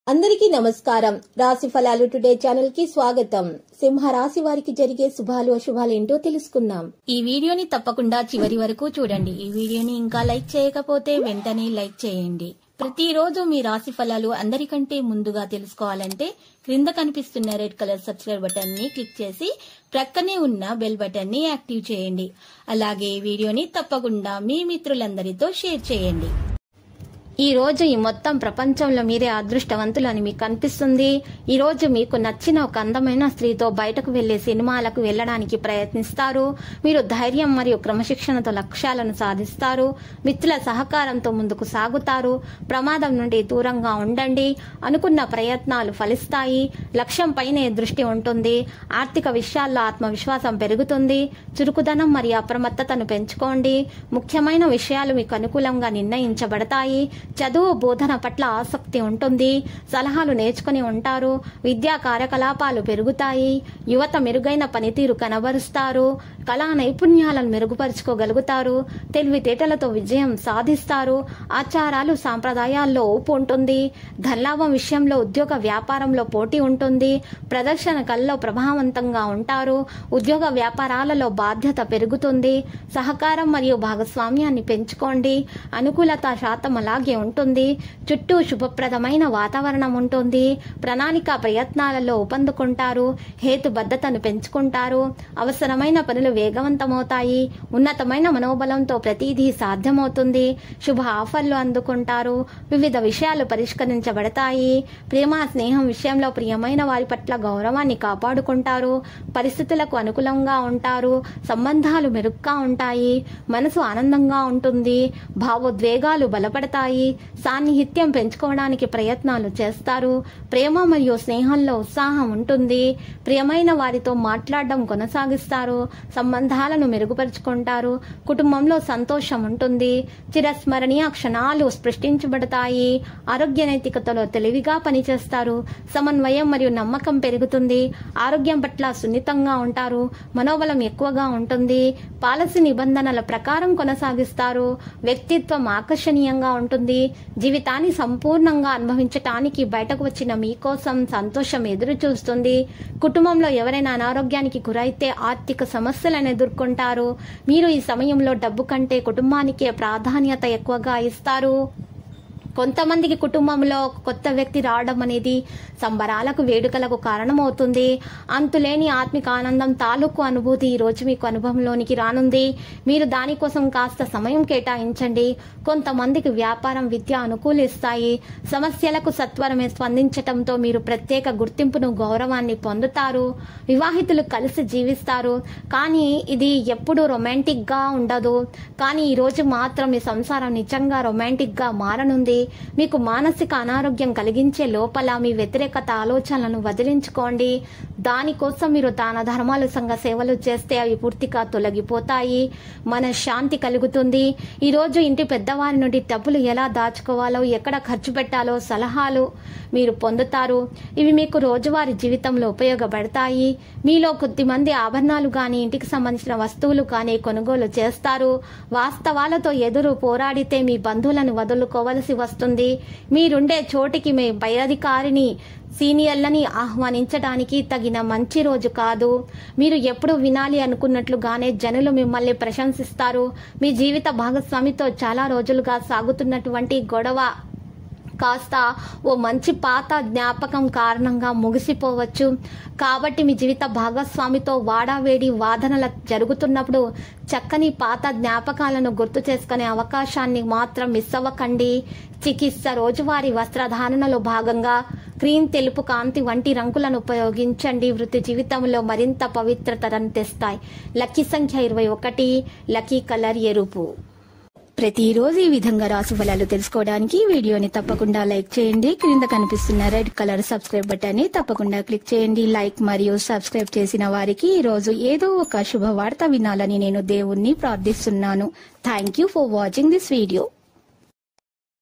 అందరికీ నమస్కారం రాశి ఫలాలు టుడే ఛానల్ కి స్వాగతం సింహ రాశి వారికి జరిగే శుభాలు అశుభాలు ఏంటో తెలుసుకుందాం ఈ వీడియోని తప్పకుండా చివరి వరకు చూడండి ఈ వీడియోని ఇంకా లైక్ చేయకపోతే వెంటనే లైక్ చేయండి ప్రతిరోజు మీ రాశి ఫలాలు అందరికంటే ముందుగా తెలుసుకోవాలంటే క్రింద కనిపిస్తున్న రెడ్ కలర్ సబ్స్క్రైబ్ బటన్ ని క్లిక్ చేసి ప్రక్కనే ఉన్న బెల్ బటన్ ని యాక్టివ్ చేయండి అలాగే ఈ వీడియోని తప్పకుండా మీ మిత్రులందరితో షేర్ చేయండి ఈ రోజు ఈ మొత్తం ప్రపంచంలో మీరే అదృష్టవంతులు అని మీకు కనిపిస్తుంది ఈ రోజు మీకు నచ్చిన ఒక అందమైన స్త్రీతో బయటకు వెళ్లే సినిమాలకు వెళ్ళడానికి ప్రయత్నిస్తారు మీరు ధైర్యం మరియు క్రమశిక్షణతో లక్ష్యాలను సాధిస్తారు మిత్రుల సహకారంతో ముందుకు సాగుతారు ప్రమాదం నుండి దూరంగా ఉండండి అనుకున్న ప్రయత్నాలు ఫలిస్తాయి లక్ష్యం పైనే దృష్టి ఉంటుంది ఆర్థిక విషయాల్లో ఆత్మవిశ్వాసం పెరుగుతుంది చురుకుదనం మరియు అప్రమత్తతను పెంచుకోండి ముఖ్యమైన విషయాలు మీకు అనుకూలంగా నిర్ణయించబడతాయి చదువు బోధన పట్ల ఆసక్తి ఉంటుంది సలహాలు నేర్చుకుని ఉంటారు విద్యా కార్యకలాపాలు పెరుగుతాయి యువత మెరుగైన పనితీరు కనబరుస్తారు కళా నైపుణ్యాలను మెరుగుపరుచుకోగలుగుతారు తెలివితేటలతో విజయం సాధిస్తారు ఆచారాలు సాంప్రదాయాల్లో ఊపు ఉంటుంది ధనలాభం విషయంలో ఉద్యోగ వ్యాపారంలో పోటీ ఉంటుంది ప్రదర్శన కళలో ప్రభావవంతంగా ఉంటారు ఉద్యోగ వ్యాపారాలలో బాధ్యత పెరుగుతుంది సహకారం మరియు భాగస్వామ్యాన్ని పెంచుకోండి అనుకూలత శాతం అలాగే ఉంటుంది చుట్టూ శుభప్రదమైన వాతావరణం ఉంటుంది ప్రణాళిక ప్రయత్నాలలో ఊపందుకుంటారు హేతుబద్ధతను పెంచుకుంటారు అవసరమైన పనులు వేగవంతమవుతాయి ఉన్నతమైన మనోబలంతో ప్రతిదీ సాధ్యమవుతుంది శుభ ఆఫర్లు అందుకుంటారు వివిధ విషయాలు పరిష్కరించబడతాయి ప్రేమ స్నేహం విషయంలో ప్రియమైన వారి పట్ల గౌరవాన్ని కాపాడుకుంటారు పరిస్థితులకు అనుకూలంగా ఉంటారు సంబంధాలు మెరుగ్గా ఉంటాయి మనసు ఆనందంగా ఉంటుంది భావోద్వేగాలు బలపడతాయి సాన్నిహిత్యం పెంచుకోవడానికి ప్రయత్నాలు చేస్తారు ప్రేమ మరియు స్నేహంలో ఉత్సాహం ఉంటుంది ప్రియమైన వారితో మాట్లాడడం కొనసాగిస్తారు సంబంధాలను మెరుగుపరుచుకుంటారు కుటుంబంలో సంతోషం ఉంటుంది చిరస్మరణీయ క్షణాలు సృష్టించబడతాయి ఆరోగ్య నైతికతలో తెలివిగా పనిచేస్తారు సమన్వయం మరియు నమ్మకం పెరుగుతుంది ఆరోగ్యం పట్ల సున్నితంగా ఉంటారు మనోబలం ఎక్కువగా ఉంటుంది పాలసీ నిబంధనల ప్రకారం కొనసాగిస్తారు వ్యక్తిత్వం ఆకర్షణీయంగా ఉంటుంది జీవితాన్ని సంపూర్ణంగా అనుభవించటానికి బయటకు వచ్చిన మీకోసం సంతోషం ఎదురు చూస్తుంది కుటుంబంలో ఎవరైనా అనారోగ్యానికి గురైతే ఆర్థిక సమస్యలను ఎదుర్కొంటారు మీరు ఈ సమయంలో డబ్బు కంటే కుటుంబానికే ప్రాధాన్యత ఎక్కువగా ఇస్తారు కొంతమందికి కుటుంబంలో ఒక కొత్త వ్యక్తి రావడం అనేది సంబరాలకు వేడుకలకు కారణమవుతుంది అంతులేని ఆత్మిక ఆనందం తాలూకు అనుభూతి ఈ రోజు మీకు అనుభవంలోనికి రానుంది మీరు దానికోసం కాస్త సమయం కేటాయించండి కొంతమందికి వ్యాపారం విద్య అనుకూలిస్తాయి సమస్యలకు సత్వరమే స్పందించటంతో మీరు ప్రత్యేక గుర్తింపును గౌరవాన్ని పొందుతారు వివాహితులు కలిసి జీవిస్తారు కానీ ఇది ఎప్పుడూ రొమాంటిక్ గా ఉండదు కానీ ఈ రోజు మాత్రం మీ సంసారం నిజంగా రొమాంటిక్ గా మారనుంది మీకు మానసిక అనారోగ్యం కలిగించే లోపల మీ వ్యతిరేకత ఆలోచనలను వదిలించుకోండి దానికోసం మీరు దాన ధర్మాలు సంఘ సేవలు చేస్తే అవి పూర్తిగా తొలగిపోతాయి మన శాంతి కలుగుతుంది ఈ రోజు ఇంటి పెద్దవారి నుండి డబ్బులు ఎలా దాచుకోవాలో ఎక్కడ ఖర్చు పెట్టాలో సలహాలు మీరు పొందుతారు ఇవి మీకు రోజువారీ జీవితంలో ఉపయోగపడతాయి మీలో కొద్దిమంది ఆభరణాలు కానీ ఇంటికి సంబంధించిన వస్తువులు కానీ కొనుగోలు చేస్తారు వాస్తవాలతో ఎదురు పోరాడితే మీ బంధువులను వదులుకోవలసి వస్తుంది మీరుండే చోటికి మీ పై అధికారిని సీనియర్లని ఆహ్వానించడానికి తగిన మంచి రోజు కాదు మీరు ఎప్పుడు వినాలి అనుకున్నట్లుగానే జనులు మిమ్మల్ని ప్రశంసిస్తారు మీ జీవిత భాగస్వామితో చాలా రోజులుగా సాగుతున్నటువంటి గొడవ కాస్త ఓ మంచి పాత జ్ఞాపకం కారణంగా ముగిసిపోవచ్చు కాబట్టి మీ జీవిత భాగస్వామితో వాడావేడి వాదనల జరుగుతున్నప్పుడు చక్కని పాత జ్ఞాపకాలను గుర్తు చేసుకునే అవకాశాన్ని మాత్రం మిస్ అవ్వకండి చికిత్స రోజువారీ వస్త్రధారణలో భాగంగా క్రీమ్ తెలుపు కాంతి వంటి రంగులను ఉపయోగించండి వృత్తి జీవితంలో మరింత పవిత్రతను తెస్తాయి లక్కీ సంఖ్య ఇరవై ఒకటి లక్కీ కలర్ ఎరుపు ప్రతిరోజు ఈ విధంగా రాసు ఫలాలు తెలుసుకోవడానికి ఈ వీడియోని తప్పకుండా లైక్ చేయండి క్రింద కనిపిస్తున్న రెడ్ కలర్ సబ్స్క్రైబ్ బటన్ ని తప్పకుండా క్లిక్ చేయండి లైక్ మరియు సబ్స్క్రైబ్ చేసిన వారికి ఈ రోజు ఏదో ఒక శుభవార్త వినాలని నేను దేవుణ్ణి ప్రార్థిస్తున్నాను thank you for watching this video